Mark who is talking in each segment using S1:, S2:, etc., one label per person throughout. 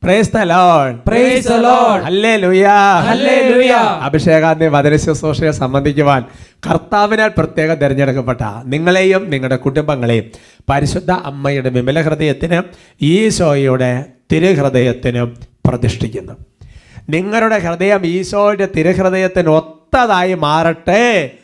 S1: Price the Lord
S2: Praise the Lord.
S1: Hallelujah
S2: Hallelujah.
S1: അഭിഷേകാന്തി വചന ശുശ്രൂഷയെ സംബന്ധിക്കുവാൻ കർത്താവിനാൽ പ്രത്യേകം തിരഞ്ഞെടുക്കപ്പെട്ട നിങ്ങളെയും നിങ്ങളുടെ കുടുംബങ്ങളെയും പരിശുദ്ധ അമ്മയുടെ വിമല ഹൃദയത്തിന് ഈശോയുടെ തിരുഹൃദയത്തിന് പ്രതിഷ്ഠിക്കുന്നു നിങ്ങളുടെ ഹൃദയം ഈശോയുടെ തിരുഹൃദയത്തിന് ഒത്തതായി മാറട്ടെ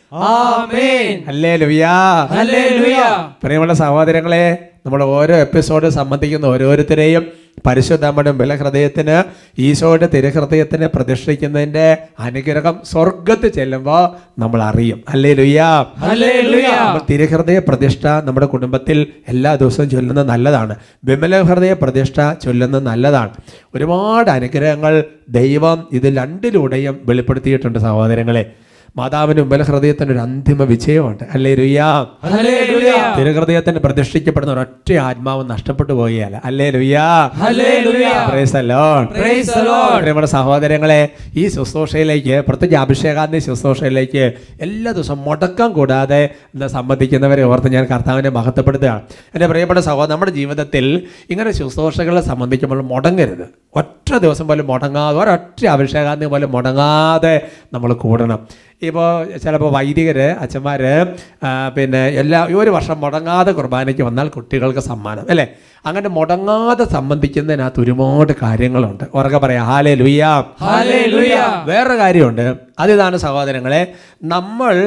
S2: ആമേൻ
S1: ഹല്ലേലൂയാ
S2: ഹല്ലേലൂയ
S1: പ്രിയമുള്ള സഹോദരങ്ങളെ നമ്മൾ ഓരോ എപ്പിസോഡ് സംബന്ധിക്കുന്ന ഓരോരുത്തരെയും പരിശുദ്ധമ്മയുടെ ബലഹൃദയത്തിന് ഈശോയുടെ തിരുഹൃദയത്തിന് പ്രതിഷ്ഠിക്കുന്നതിൻ്റെ അനുഗ്രഹം സ്വർഗത്ത് ചെല്ലുമ്പോൾ നമ്മൾ അറിയും അല്ലേ ലുയ്യാ
S2: ഹല്ലേലൂയ.
S1: തിരുഹൃദയ പ്രതിഷ്ഠ നമ്മുടെ കുടുംബത്തിൽ എല്ലാ ദിവസവും ചൊല്ലുന്നത് നല്ലതാണ് വിമല ഹൃദയ പ്രതിഷ്ഠ ചൊല്ലുന്നത് നല്ലതാണ് ഒരുപാട് അനുഗ്രഹങ്ങൾ ദൈവം ഇത് രണ്ടിലൂടെയും വെളിപ്പെടുത്തിയിട്ടുണ്ട് സഹോദരങ്ങളെ മാതാവിന് വിമല ഹൃദയത്തിന് ഒരു അന്തിമ വിജയമുണ്ട് അല്ലേ ലുയ്യാ
S2: ഹല്ലേലൂയ
S1: തിരുഹൃദയത്തിന് പ്രതിഷ്ഠിക്കപ്പെടുന്ന ഒരൊറ്റ ആത്മാവ് നഷ്ടപ്പെട്ടു പോവുകയല്ല അല്ലേ ലുയ്യാ
S2: hallelujah
S1: Praise the Lord.
S2: Praise the Lord.
S1: പ്രിയമുള്ള സഹോദരങ്ങളെ ഈ ശുശ്രൂഷയിലേക്ക് പ്രത്യേകിച്ച് അഭിഷേകാന്തി ശുശ്രൂഷയിലേക്ക് എല്ലാ ദിവസവും മുടക്കം കൂടാതെ എന്താ സംബന്ധിക്കുന്നവരെ ഓർത്ത് ഞാൻ കർത്താവിനെ മഹത്വപ്പെടുത്തുകയാണ് എൻ്റെ പ്രിയപ്പെട്ട സഹോദരൻ നമ്മുടെ ജീവിതത്തിൽ ഇങ്ങനെ ശുശ്രൂഷകളെ സംബന്ധിക്കുമ്പോൾ മുടങ്ങരുത് ഒറ്റ ദിവസം പോലും മുടങ്ങാതെ ഒരൊറ്റ അഭിഷേകാന്തി പോലും മുടങ്ങാതെ നമ്മൾ കൂടണം ഇപ്പോൾ ചിലപ്പോൾ വൈദികർ അച്ഛന്മാർ പിന്നെ എല്ലാ ഈ ഒരു വർഷം മുടങ്ങാതെ കുർബാനയ്ക്ക് വന്നാൽ കുട്ടികൾക്ക് സമ്മാനം അല്ലേ അങ്ങനെ മുടങ്ങാതെ സംബന്ധിക്കുന്നതിനകത്ത് ഒരുപാട് കാര്യങ്ങളുണ്ട് ഉറക്കെ പറയാം ഹാലേ ലുയ്യ
S2: ഹല്ലേലൂയ.
S1: വേറൊരു കാര്യമുണ്ട് അതിതാണ് സഹോദരങ്ങളെ നമ്മൾ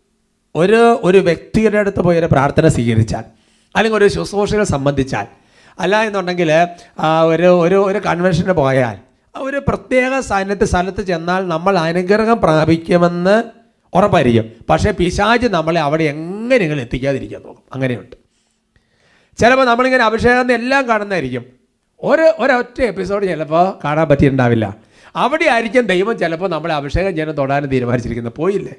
S1: ഒരു ഒരു വ്യക്തിയുടെ അടുത്ത് പോയി ഒരു പ്രാർത്ഥന സ്വീകരിച്ചാൽ അല്ലെങ്കിൽ ഒരു ശുശ്രൂഷകൾ സംബന്ധിച്ചാൽ അല്ല എന്നുണ്ടെങ്കിൽ ആ, ഒരു ഒരു ഒരു കൺവെൻഷന് പോയാൽ ആ ഒരു പ്രത്യേക സാന്നിധ്യ സ്ഥലത്ത് ചെന്നാൽ നമ്മൾ അനുഗ്രഹം പ്രാപിക്കുമെന്ന് ഉറപ്പായിരിക്കും പക്ഷേ പിശാജ് നമ്മളെ അവിടെ എങ്ങനെയെങ്കിലും എത്തിക്കാതിരിക്കാൻ നോക്കും അങ്ങനെയുണ്ട് ചിലപ്പോൾ നമ്മളിങ്ങനെ അഭിഷേകം എല്ലാം കാണുന്നതായിരിക്കും ഒരു ഒരൊറ്റ എപ്പിസോഡ് ചിലപ്പോൾ കാണാൻ പറ്റിയിട്ടുണ്ടാവില്ല അവിടെ ആയിരിക്കും ദൈവം ചിലപ്പോൾ നമ്മളെ അഭിഷേകം ചെയ്യാനും തൊടാനും തീരുമാനിച്ചിരിക്കുന്നത് പോയില്ലേ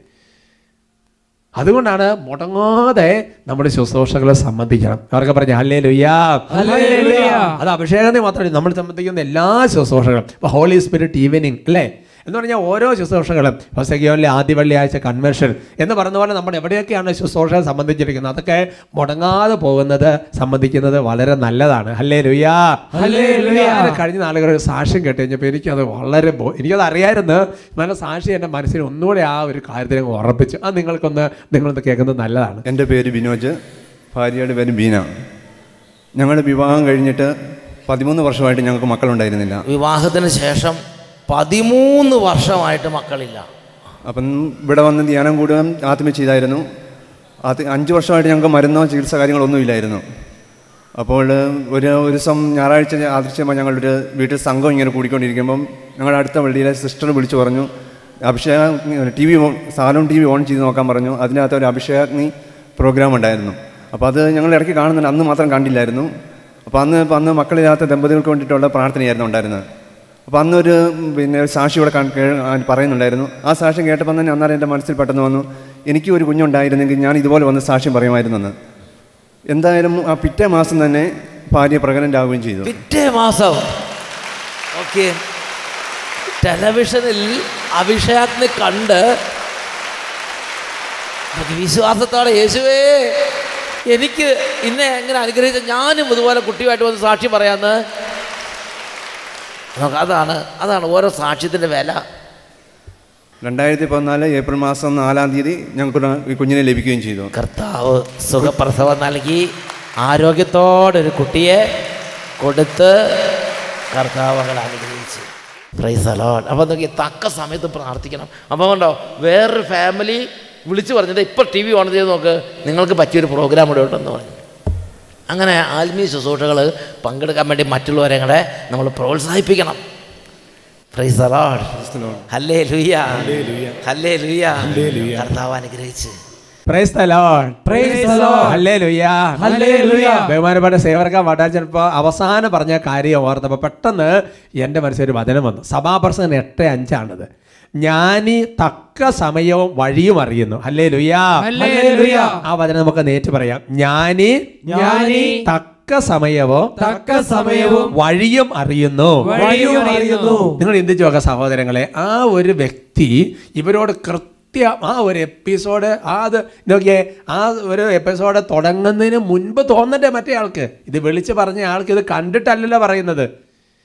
S1: അതുകൊണ്ടാണ് മുടങ്ങാതെ നമ്മുടെ ശുശ്രൂഷകളെ സംബന്ധിക്കണം അവർക്ക് പറഞ്ഞ ഹല്ലേ ലുയ്യാ
S2: ഹല്ലേലൂയ.
S1: അത് അഭിഷേകത്തെ മാത്രമല്ല നമ്മൾ സംബന്ധിക്കുന്ന എല്ലാ ശുശ്രൂഷകളും ഇപ്പോൾ ഹോളി സ്പിരിറ്റ് ഈവനിങ് അല്ലേ എന്ന് പറഞ്ഞാൽ ഓരോ ശുശ്രൂഷകളും ഹൊസഗിയോനിലെ ആദ്യ വെള്ളിയാഴ്ച കൺവെൻഷൻ എന്ന് പറഞ്ഞ പോലെ നമ്മൾ എവിടെയൊക്കെയാണ് ശുശ്രൂഷ സംബന്ധിച്ചിരിക്കുന്നത് അതൊക്കെ മുടങ്ങാതെ പോകുന്നത് സംബന്ധിക്കുന്നത് വളരെ നല്ലതാണ് ഹല്ലേ ലുയ്യാ
S2: ഹല്ലേലൂയ.
S1: ഞാൻ കഴിഞ്ഞ നാളുകൾ ഒരു സാക്ഷ്യം കേട്ട് കഴിഞ്ഞപ്പോൾ എനിക്കത് വളരെ ബോ- എനിക്കത് അറിയായിരുന്നു നല്ല സാക്ഷി എൻ്റെ മനസ്സിൽ ഒന്നുകൂടെ ആ ഒരു കാര്യത്തിൽ അങ്ങ് ഉറപ്പിച്ചു അത് നിങ്ങൾക്കൊന്ന് നിങ്ങളൊന്ന് കേൾക്കുന്നത് നല്ലതാണ്
S3: എൻ്റെ പേര് ബിനോജ് ഭാര്യയുടെ പേര് ബീന ഞങ്ങളുടെ വിവാഹം കഴിഞ്ഞിട്ട് പതിമൂന്ന് വർഷമായിട്ട് ഞങ്ങൾക്ക് മക്കളുണ്ടായിരുന്നില്ല
S4: വിവാഹത്തിന് ശേഷം പതിമൂന്ന് വർഷമായിട്ട് മക്കളില്ല
S3: അപ്പം ഇവിടെ വന്ന് ധ്യാനം കൂടുകയും ആത്മീയ ചെയ്തായിരുന്നു അത് അഞ്ച് വർഷമായിട്ട് ഞങ്ങൾക്ക് മരുന്നോ ചികിത്സ കാര്യങ്ങളൊന്നും ഇല്ലായിരുന്നു അപ്പോൾ ഒരു ഒരു ദിവസം ഞായറാഴ്ച ആദർശമായി ഞങ്ങളൊരു വീട്ടിൽ സംഘം ഇങ്ങനെ കൂടിക്കൊണ്ടിരിക്കുമ്പം ഞങ്ങളുടെ അടുത്ത പള്ളിയിലെ സിസ്റ്റർ വിളിച്ചു പറഞ്ഞു അഭിഷേകം T V Shalom T V on ചെയ്ത് നോക്കാൻ പറഞ്ഞു അതിനകത്ത് ഒരു അഭിഷേകാഗ്നി പ്രോഗ്രാം ഉണ്ടായിരുന്നു അപ്പോൾ അത് ഞങ്ങൾ ഇടയ്ക്ക് കാണുന്നുണ്ട് അന്ന് മാത്രം കണ്ടില്ലായിരുന്നു അപ്പോൾ അന്ന് ഇപ്പം അന്ന് മക്കളില്ലാത്ത ദമ്പതികൾക്ക് വേണ്ടിയിട്ടുള്ള പ്രാർത്ഥനയായിരുന്നു ഉണ്ടായിരുന്നത് അപ്പോൾ അന്നൊരു പിന്നെ ഒരു സാക്ഷി ഇവിടെ കാൺ- കേ- ആ പറയുന്നുണ്ടായിരുന്നു ആ സാക്ഷ്യം കേട്ടപ്പോൾ തന്നെ അന്നേരം എൻ്റെ മനസ്സിൽ പെട്ടെന്ന് വന്നു എനിക്ക് ഒരു കുഞ്ഞുണ്ടായിരുന്നെങ്കിൽ ഞാൻ ഇതുപോലെ വന്ന് സാക്ഷ്യം പറയുമായിരുന്നെന്ന് എന്തായാലും ആ പിറ്റേ മാസം തന്നെ ഭാര്യ പ്രഗ്നൻ്റ് ആവുകയും ചെയ്തു
S4: പിറ്റേ മാസം ഓക്കെ ടെലിവിഷനിൽ അഭിഷേകത്തിന് കണ്ട് നമുക്ക് വിശ്വാസത്തോടെ യേശുവേ എനിക്ക് ഇന്നെ എങ്ങനെ അനുഗ്രഹിച്ച ഞാനും ഇതുപോലെ കുട്ടിയുമായിട്ട് വന്ന് സാക്ഷി പറയാന്ന് നമുക്ക് അതാണ് അതാണ് ഓരോ സാക്ഷ്യത്തിൻ്റെ വില
S3: രണ്ടായിരത്തി പതിനാല് ഏപ്രിൽ മാസം നാലാം തീയതി ഞങ്ങൾക്ക് ഈ കുഞ്ഞിനെ ലഭിക്കുകയും ചെയ്തു
S4: കർത്താവ് സുഖപ്രസവം നൽകി ആരോഗ്യത്തോടെ ഒരു കുട്ടിയെ കൊടുത്ത് കർത്താവ് അങ്ങനെ അനുഗ്രഹിച്ചു പ്രൈസ് അലോൺ അപ്പോൾ നോക്കി തക്ക സമയത്ത് പ്രാർത്ഥിക്കണം അപ്പോൾ കണ്ടോ വേറൊരു ഫാമിലി വിളിച്ചു പറഞ്ഞത് ഇപ്പോൾ ടി വി ഓൺ ചെയ്ത് നോക്ക് നിങ്ങൾക്ക് പറ്റിയൊരു പ്രോഗ്രാം ഇവിടെ ഉണ്ടെന്ന് പറഞ്ഞു അങ്ങനെ ആത്മീയ ശുശ്രൂഷകൾ പങ്കെടുക്കാൻ വേണ്ടി മറ്റുള്ളവരെ കൂടെ നമ്മൾ പ്രോത്സാഹിപ്പിക്കണം പ്രൈസ് അലോൺ ഹല്ലേ ലുയ്യ ഹല്ലേ ലുയ്യ കർത്താവ് അനുഗ്രഹിച്ച്
S1: praise the Lord
S2: Praise the Lord.
S1: Hallelujah
S2: hallelujah.
S1: ബഹുമാനപ്പെട്ട സേവർക്ക വടാൻ ചിലപ്പോൾ അവസാനം പറഞ്ഞ കാര്യം ഓർത്തപ്പോൾ പെട്ടെന്ന് എൻ്റെ മനസ്സിൽ ഒരു വചനം വന്നു സഭാപ്രസംഗം എട്ട് അഞ്ചാണത് ജ്ഞാനി തക്ക സമയവും വഴിയും അറിയുന്നു ഹല്ലേ ലുയാ
S2: ഹല്ലേലൂയ.
S1: ആ വചനം നമുക്ക് നേറ്റ് പറയാം ജ്ഞാനി
S2: ജ്ഞാനി
S1: തക്ക സമയവും
S2: തക്ക സമയവും
S1: വഴിയും അറിയുന്നു
S2: വഴിയും അറിയുന്നു
S1: നിങ്ങൾ ചിന്തിച്ചു നോക്കാം സഹോദരങ്ങളെ ആ ഒരു വ്യക്തി ഇവരോട് കൃത്യം ആ ഒരു എപ്പിസോഡ് ആ അത് നോക്കിയേ ആ ഒരു എപ്പിസോഡ് തുടങ്ങുന്നതിന് മുൻപ് തോന്നണ്ടേ മറ്റേ ആൾക്ക് ഇത് വിളിച്ച് പറഞ്ഞ ആൾക്ക് ഇത് കണ്ടിട്ടല്ലല്ലോ പറയുന്നത്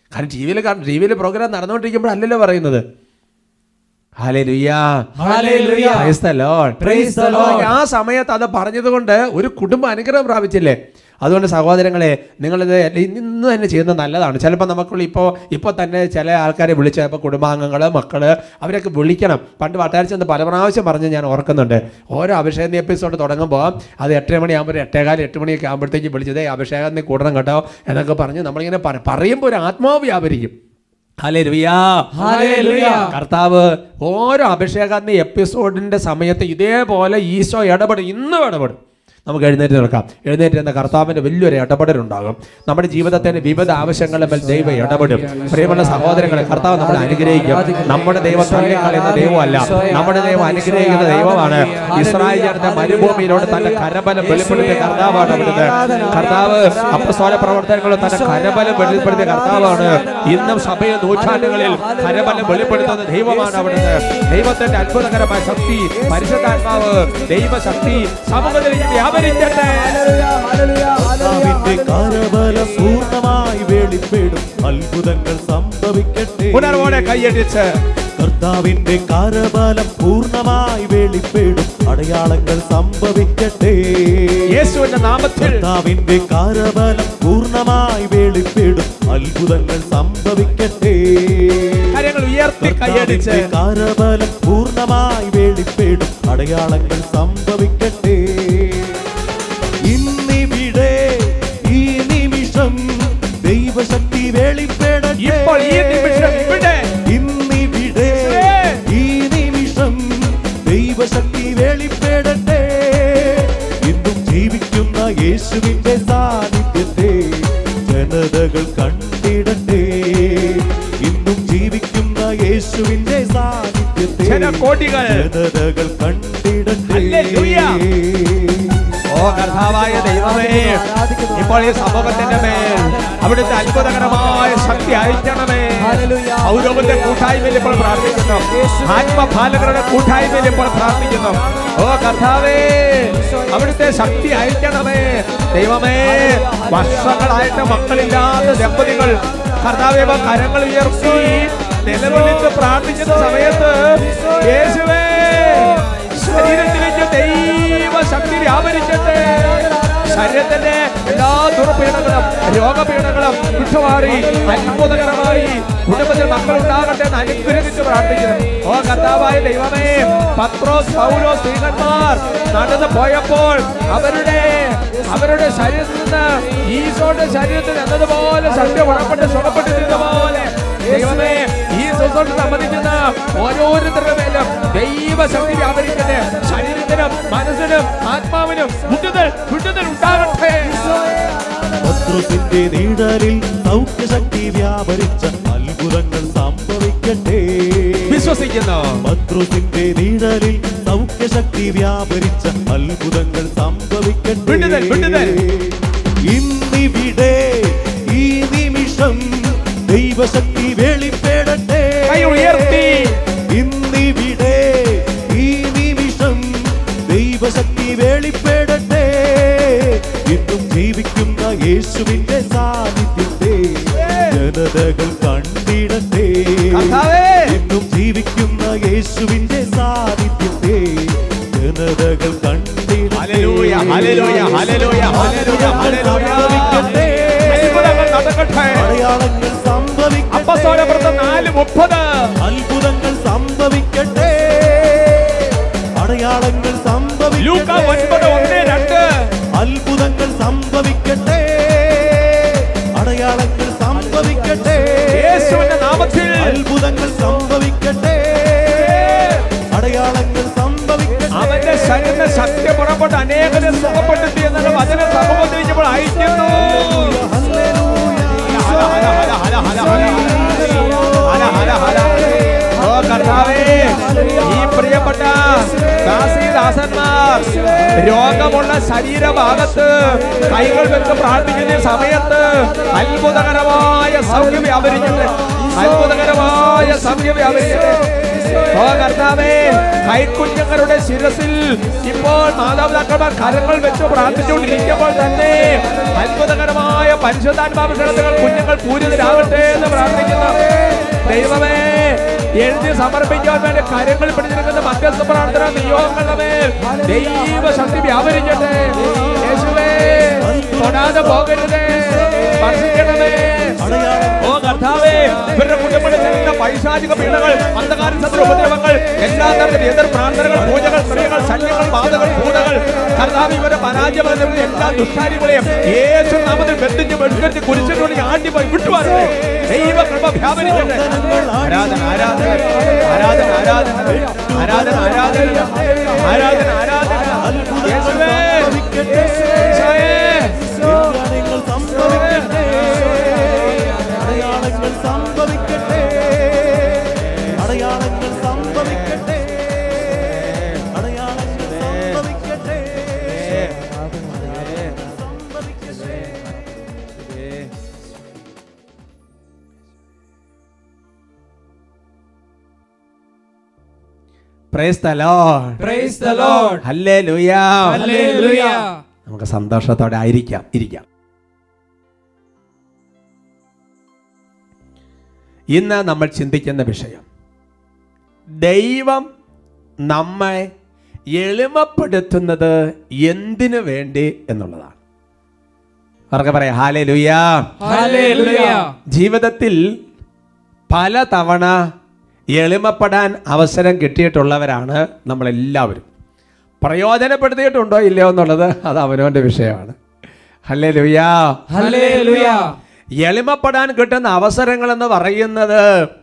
S1: കാരണം ടി വിയിൽ ടി വിയിൽ പ്രോഗ്രാം നടന്നുകൊണ്ടിരിക്കുമ്പോഴല്ലല്ലോ പറയുന്നത് hallelujah.
S2: Hallelujah.
S1: Praise the Lord.
S2: Praise the Lord.
S1: ആ സമയത്ത് അത് പറഞ്ഞതുകൊണ്ട് ഒരു കുടുംബം അനുഗ്രഹം പ്രാപിച്ചില്ലേ അതുകൊണ്ട് സഹോദരങ്ങളെ നിങ്ങളിത് ഇന്ന് തന്നെ ചെയ്യുന്നത് നല്ലതാണ് ചിലപ്പോൾ നമുക്കുള്ള ഇപ്പോൾ ഇപ്പോൾ തന്നെ ചില ആൾക്കാരെ വിളിച്ച് ഇപ്പോൾ കുടുംബാംഗങ്ങൾ മക്കൾ അവരൊക്കെ വിളിക്കണം പണ്ട് വട്ടാരിച്ച് എന്ന് പല പ്രാവശ്യം പറഞ്ഞ് ഞാൻ ഓർക്കുന്നുണ്ട് ഓരോ അഭിഷേകം എപ്പിസോഡ് തുടങ്ങുമ്പോൾ അത് എട്ടര മണിയാകുമ്പോൾ എട്ടേകാലം എട്ട് മണിയൊക്കെ ആകുമ്പോഴത്തേക്ക് വിളിച്ചത് അഭിഷേകം നീ കൂടണം കേട്ടോ എന്നൊക്കെ പറഞ്ഞ് നമ്മളിങ്ങനെ പറ- പറയുമ്പോൾ ഒരു ആത്മാവ് വ്യാപരിക്കും ഹല്ലേലൂയ.
S2: ഹല്ലേലൂയ.
S1: കർത്താവ് ഓരോ അഭിഷേകാഗ്നി എപ്പിസോഡിന്റെ സമയത്ത് ഇതേപോലെ ഈശോ ഇടപെടും ഇന്നും ഇടപെടും നമുക്ക് എഴുന്നേറ്റ് നിൽക്കാം എഴുന്നേറ്റ് എന്ന കർത്താവിന്റെ വലിയൊരു ഇടപെടലുണ്ടാകും നമ്മുടെ ജീവിതത്തിന്റെ വിവിധ ആവശ്യങ്ങളുടെ മേൽ ദൈവം ഇടപെടും പ്രിയമുള്ള സഹോദരങ്ങളെ കർത്താവ് നമ്മളെ അനുഗ്രഹിക്കും നമ്മുടെ ദൈവം തള്ളിക്കളയുന്ന ദൈവമല്ല നമ്മുടെ ദൈവം അനുഗ്രഹിക്കുന്ന ദൈവമാണ് ഇസ്രായേൽ ജനത്തെ മരുഭൂമിയിലൂടെ തന്റെ കരബലം വെളിപ്പെടുത്തിയ കർത്താവാണ് അവിടുന്ന് കർത്താവ് അപ്പസ്തോല പ്രവർത്തനങ്ങളും തന്റെ കരബലം വെളിപ്പെടുത്തിയ കർത്താവാണ് ഇന്നും സഭയെ നൂറ്റാണ്ടുകളിൽ കരബലം വെളിപ്പെടുത്തുന്ന ദൈവമാണ് അവിടുന്ന് ദൈവത്തിന്റെ അത്ഭുതകരമായ ശക്തി പരിശുദ്ധാത്മാവ് ദൈവശക്തി സമൂഹത്തിലേക്ക് വ്യാപരിക്കട്ടെ
S5: കർത്താവിന്റെ കരബലം പൂർണ്ണമായി വെളിപ്പെടും അത്ഭുതങ്ങൾ സംഭവിക്കട്ടെ
S1: ഉണർവോടെ കൈയടിച്ച്
S5: കർത്താവിന്റെ കരബലം പൂർണ്ണമായി വെളിപ്പെടും അടയാളങ്ങൾ സംഭവിക്കട്ടെ
S1: യേശുവിന്റെ നാമത്തിൽ
S5: കർത്താവിന്റെ കരബലം പൂർണ്ണമായി വെളിപ്പെടും അത്ഭുതങ്ങൾ സംഭവിക്കട്ടെ
S1: കാര്യങ്ങൾ ഉയർത്തി കൈയടിച്ച്
S5: കർത്താവിന്റെ കരബലം പൂർണ്ണമായി വെളിപ്പെടും അടയാളങ്ങൾ സംഭവിക്കട്ടെ ഇന്നിവിടെ ഈ നിമിഷം ദൈവശക്തി വെളിപ്പെടട്ടെ
S1: ഇപ്പോൾ ഈ നിമിഷം ഇവിടെ
S5: ഇന്നിവിടെ ഈ നിമിഷം ദൈവശക്തി വെളിപ്പെടട്ടെ ഇന്നും ജീവിക്കുന്ന യേശുവിന്റെ സാന്നിധ്യത്തെ ജനതകൾ കണ്ടിടട്ടെ ഇന്നും ജീവിക്കുന്ന യേശുവിന്റെ സാന്നിധ്യത്തെ
S1: ജനകോടികൾ
S5: ജനതകൾ കണ്ടിടട്ടെ
S1: ഹല്ലേലൂയ. ഓ കർത്താവായ ദൈവമേ ഇപ്പോൾ ഈ സമൂഹത്തിന്റെ മേൽ അവിടുത്തെ അത്ഭുതകരമായ ശക്തി അയക്കണമേ ഔരവന്റെ കൂട്ടായ്മയിൽ ഇപ്പോൾ പ്രാർത്ഥിക്കുന്നു ആത്മപാലകരുടെ കൂട്ടായ്മയിൽ ഇപ്പോൾ പ്രാർത്ഥിക്കുന്നു ഓ കർത്താവേ അവിടുത്തെ ശക്തി അയക്കണമേ ദൈവമേ വർഷങ്ങളായിട്ട് മക്കളില്ലാത്ത ദമ്പതികൾ കർത്താവേ ഇവ കരങ്ങൾ ഉയർത്തി നിലവിളിച്ച് പ്രാർത്ഥിക്കുന്ന സമയത്ത് യേശുവേ ശരീരത്തിലേക്ക് ദൈവ ശക്തി വ്യാപരിക്കട്ടെ ശരീരത്തിന്റെ എല്ലാ ദുർപീഡങ്ങളും രോഗപീഡങ്ങളും വിട്ടുമാറി അത്ഭുതകരമായി കുടുംബത്തിൽ മക്കൾ ഉണ്ടാകട്ടെ എന്ന് അനുഗ്രഹിച്ച് പ്രാർത്ഥിക്കുന്നു ഓ കർത്താവായ ദൈവമേ പത്രോസ് പൗലോ സ്ത്രീകന്മാർ നടന്നു പോയപ്പോൾ അവരുടെ അവരുടെ ശരീരത്തിൽ നിന്ന് ഈശോയുടെ ശരീരത്തിൽ എന്നതുപോലെ സത്യം ഉണപ്പെട്ട് സുഖപ്പെട്ടിരുന്ന പോലെ ദൈവമേ ഈ സുഖം സംബന്ധിക്കുന്ന ഓരോരുത്തരുടെ മേലും ദൈവശക്തി വ്യാപരിക്കട്ടെ ശരീരത്തിനും മനസ്സിനും ആത്മാവിനും വിടുതൽ വിടുതൽ ഉണ്ടാകട്ടെ
S5: പത്രോസിന്റെ നീടലിൽ സൗഖ്യശക്തി വ്യാപരിച്ച അത്ഭുതങ്ങൾ സംഭവിക്കട്ടെ
S1: വിശ്വസിക്കുന്നു
S5: പത്രോസിന്റെ നീടലിൽ സൗഖ്യശക്തി വ്യാപരിച്ച അത്ഭുതങ്ങൾ സംഭവിക്കട്ടെ
S1: വിടുതൽ, വിടുതൽ.
S5: ഇന്നിവിടെ ഈ നിമിഷം ദൈവശക്തി വെളിപ്പെടട്ടെ
S1: കൈ ഉയർത്തി.
S5: ഇന്നിവിടെ ഈ നിമിഷം ദൈവശക്തി വെളിപ്പെടട്ടെ ഇന്നും ജീവിക്കുന്ന യേശുവിന്റെ സാന്നിധ്യത്തെ ജനതകൾ കണ്ടിടട്ടെ
S1: കർത്താവേ.
S5: ഇന്നും ജീവിക്കുന്ന യേശുവിന്റെ സാന്നിധ്യത്തെ ജനതകൾ കണ്ടിടട്ടെ
S1: hallelujah, hallelujah, hallelujah, hallelujah, hallelujah.
S5: സംഭവിക്കട്ടെ.
S1: അത്ഭുതങ്ങൾ നടക്കട്ടെ
S5: അടയാളങ്ങൾ സംഭവിക്കട്ടെ
S1: അപ്പസ്തോലപ്രവൃത്തി നാല് മുപ്പത്
S5: അത്ഭുതങ്ങൾ സംഭവിക്കട്ടെ അടയാളങ്ങൾ
S1: ലൂക്ക ഒൻപത്
S5: സംഭവിക്കട്ടെ
S1: ഒന്ന് രണ്ട്
S5: അത്ഭുതങ്ങൾ സംഭവിക്കട്ടെ അടയാളങ്ങൾ സംഭവിക്കട്ടെ
S1: യേശുവിന്റെ നാമത്തിൽ
S5: അത്ഭുതങ്ങൾ സംഭവിക്കട്ടെ അടയാളങ്ങൾ സംഭവിക്കട്ടെ
S1: അവന്റെ ശരീരത്തെ ശക്തി പുറപ്പെട്ട് അനേകരെ സുഖപ്പെടുത്തി എന്നുള്ള വചന സമൂഹത്തിരിക്കുമ്പോൾ അയക്കുന്നു ഹല, ഹല, ഹല, ഹല, ഹല, ഹല. ഹല, ഹല, ഹല. ഓ കർത്താവേ ഈ പ്രിയപ്പെട്ട ദാസീദാസന്മാർ രോഗമുള്ള ശരീരഭാഗത്ത് കൈകൾ വെച്ച് പ്രാർത്ഥിക്കുന്ന ഈ സമയത്ത് അത്ഭുതകരമായ സൗഖ്യം വ്യാപരിക്കട്ടെ അത്ഭുതകരമായ സൗഖ്യം വ്യാപരിക്കട്ടെ ഓ കർത്താവേ കൈക്കുഞ്ഞുങ്ങളുടെ ശിരസിൽ ഇപ്പോൾ മാതാപിതാക്കന്മാർ കരങ്ങൾ വെച്ച് പ്രാർത്ഥിച്ചുകൊണ്ടിരിക്കുമ്പോൾ തന്നെ അത്ഭുതകരമായ പരിശുദ്ധാത്മാഭിഷേകങ്ങൾ കുഞ്ഞുങ്ങൾ പൂരിതരാകട്ടെ എന്ന് പ്രാർത്ഥിക്കുന്നു ദൈവമേ എഴുതി സമർപ്പിക്കാൻ വേണ്ടി കരങ്ങൾ പിടിച്ചിരിക്കുന്ന മധ്യസ്ഥ പ്രാർത്ഥന നിയോഗങ്ങളുടെ മേൽ ദൈവ ശക്തി വ്യാപരിക്കട്ടെ യേശുവേ തൊടാതെ പോകരുതേ സ്പർശിക്കണമേ ഓ കർത്താവേ ഇവരുടെ കുടുംബങ്ങളിൽ എല്ലാ പൈശാചിക പീഡകൾ അന്ധകാര ശത്രു ഉപദ്രവങ്ങൾ എല്ലാ തരത്തിലും എതിർ പ്രാർത്ഥനകൾ പൂജകൾ സ്ത്രീകൾ ശല്യങ്ങൾ ബാധകൾ പൂടകൾ കർത്താവ് ഇവരെ പരാജയപ്പെടുന്ന എല്ലാ ദുഷ്കാര്യങ്ങളെയും യേശു നാമത്തിൽ ബന്ധിച്ച് വെടുക്കരുത് കുരിശിനോട് ആണ്ടി പോയി വിട്ടുമാറേ ദൈവ കൃപ വ്യാപരിക്കട്ടെ ആരാധന ആരാധന ആരാധന ആരാധന ആരാധന ആരാധന ആരാധന ആരാധന യേശുവേ യേശുവേ
S5: അടയാളങ്ങൾ സംഭവിക്കട്ടെ അടയാളങ്ങൾ സംഭവിക്കട്ടെ അടയാളങ്ങൾ സംഭവിക്കട്ടെ അടയാളങ്ങൾ സംഭവിക്കട്ടെ
S1: price the Lord
S2: Praise the Lord.
S1: Hallelujah
S2: Hallelujah.
S1: നമുക്ക് സന്തോഷത്തോടെ ആയിരിക്കാം ഇരിക്കാം ഇന്ന് നമ്മൾ ചിന്തിക്കുന്ന വിഷയം ദൈവം നമ്മെ എളിമപ്പെടുത്തുന്നത് എന്തിനു വേണ്ടി എന്നുള്ളതാണ് അവർക്ക് പറയാം ഹാലേ ലുയാ
S2: Hallelujah.
S1: ജീവിതത്തിൽ പല തവണ എളിമപ്പെടാൻ അവസരം കിട്ടിയിട്ടുള്ളവരാണ് നമ്മളെല്ലാവരും പ്രയോജനപ്പെടുത്തിയിട്ടുണ്ടോ ഇല്ലയോ എന്നുള്ളത് അത് അവനവൻ്റെ വിഷയമാണ് ഹല്ലേ ലുയാ
S2: Hallelujah.
S1: എളിമപ്പെടാൻ കിട്ടുന്ന അവസരങ്ങൾ എന്ന് പറയുന്നത്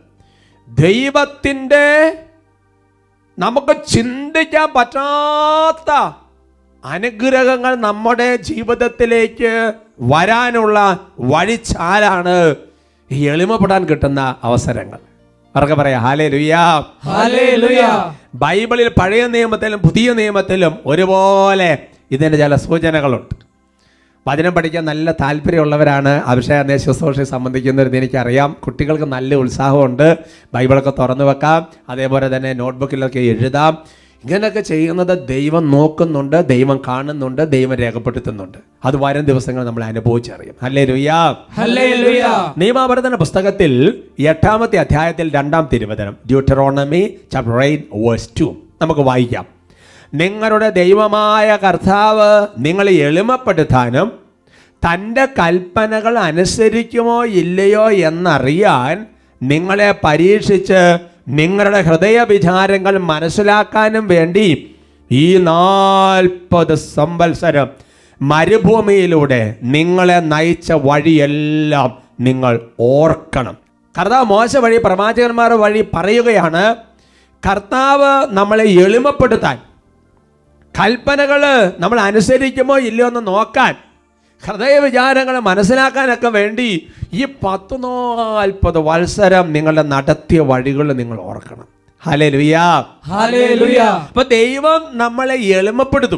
S1: ദൈവത്തിൻ്റെ നമുക്ക് ചിന്തിക്കാൻ പറ്റാത്ത അനുഗ്രഹങ്ങൾ നമ്മുടെ ജീവിതത്തിലേക്ക് വരാനുള്ള വഴിച്ചാലാണ് ഈ എളിമപ്പെടാൻ കിട്ടുന്ന അവസരങ്ങൾ അവർക്ക് പറയാം ഹാലേ ലുയ്യാ
S2: Hallelujah.
S1: ബൈബിളിൽ പഴയ നിയമത്തിലും പുതിയ നിയമത്തിലും ഒരുപോലെ ഇതിൻ്റെ ചില സൂചനകളുണ്ട് വചനം പഠിക്കാൻ നല്ല താല്പര്യമുള്ളവരാണ് അഭിഷേക ശുശ്രൂഷയെ സംബന്ധിക്കുന്നവരെന്ന് എനിക്കറിയാം കുട്ടികൾക്ക് നല്ല ഉത്സാഹമുണ്ട് ബൈബിളൊക്കെ തുറന്നു വെക്കാം അതേപോലെ തന്നെ നോട്ട്ബുക്കിലൊക്കെ എഴുതാം ഇങ്ങനെയൊക്കെ ചെയ്യുന്നത് ദൈവം നോക്കുന്നുണ്ട് ദൈവം കാണുന്നുണ്ട് ദൈവം രേഖപ്പെടുത്തുന്നുണ്ട് അത് വരും ദിവസങ്ങൾ നമ്മൾ അനുഭവിച്ചറിയും അല്ലേ ലുയ്യാ
S2: Hallelujah.
S1: നിയമാവർത്തന പുസ്തകത്തിൽ എട്ടാമത്തെ അധ്യായത്തിൽ രണ്ടാം തിരുവചനം Deuteronomy chapter eight verse two നമുക്ക് വായിക്കാം നിങ്ങളുടെ ദൈവമായ കർത്താവ് നിങ്ങളെ എളിമപ്പെടുത്താനും തൻ്റെ കൽപ്പനകൾ അനുസരിക്കുമോ ഇല്ലയോ എന്നറിയാൻ നിങ്ങളെ പരീക്ഷിച്ച് നിങ്ങളുടെ ഹൃദയ വിചാരങ്ങൾ മനസ്സിലാക്കാനും വേണ്ടി ഈ നാൽപ്പത് സംവത്സരം മരുഭൂമിയിലൂടെ നിങ്ങളെ നയിച്ച വഴിയെല്ലാം നിങ്ങൾ ഓർക്കണം കർത്താവ് മോശ വഴി പ്രവാചകന്മാർ വഴി പറയുകയാണ് കർത്താവ് നമ്മളെ എളിമപ്പെടുത്താൻ കൽപ്പനകൾ നമ്മൾ അനുസരിക്കുമോ ഇല്ലയോ എന്ന് നോക്കാൻ ഹൃദയ വിചാരങ്ങൾ മനസ്സിലാക്കാനൊക്കെ വേണ്ടി ഈ പത്ത് നാൽപ്പത് വത്സരം നിങ്ങളുടെ നടത്തിയ വഴികൾ നിങ്ങൾ ഓർക്കണം ഹലേ ലുയാ
S2: Hallelujah.
S1: അപ്പൊ ദൈവം നമ്മളെ എളിമപ്പെടുത്തും